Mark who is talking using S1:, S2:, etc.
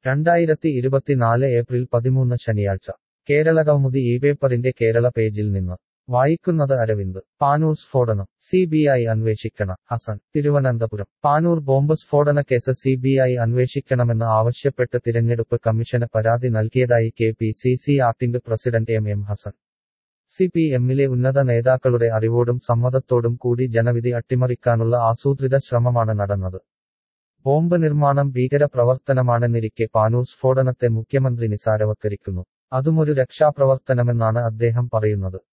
S1: രണ്ടായിരത്തി ഇരുപത്തിനാല് ഏപ്രിൽ പതിമൂന്ന് ശനിയാഴ്ച കേരള കൗമുദി ഈ പേപ്പറിന്റെ കേരള പേജിൽ നിന്ന് വായിക്കുന്നത് അരവിന്ദ് പാനൂർ സ്ഫോടനം സി ബി ഐ അന്വേഷിക്കണം ഹസൻ തിരുവനന്തപുരം പാനൂർ ബോംബ് സ്ഫോടനക്കേസ് സി ബി ഐ അന്വേഷിക്കണമെന്ന് ആവശ്യപ്പെട്ട് തിരഞ്ഞെടുപ്പ് കമ്മീഷന് പരാതി നൽകിയതായി K P C C acting president M M Hassan C P എമ്മിലെ ഉന്നത നേതാക്കളുടെ അറിവോടും സമ്മതത്തോടും കൂടി ജനവിധി അട്ടിമറിക്കാനുള്ള ആസൂത്രിത ശ്രമമാണ് നടന്നത് ബോംബ് നിർമ്മാണം ഭീകര പ്രവർത്തനമാണെന്നിരിക്കെ പാനൂർ സ്ഫോടനത്തെ മുഖ്യമന്ത്രി നിസാരവത്കരിക്കുന്നു അതുമൊരു രക്ഷാപ്രവർത്തനമെന്നാണ് അദ്ദേഹം പറയുന്നത്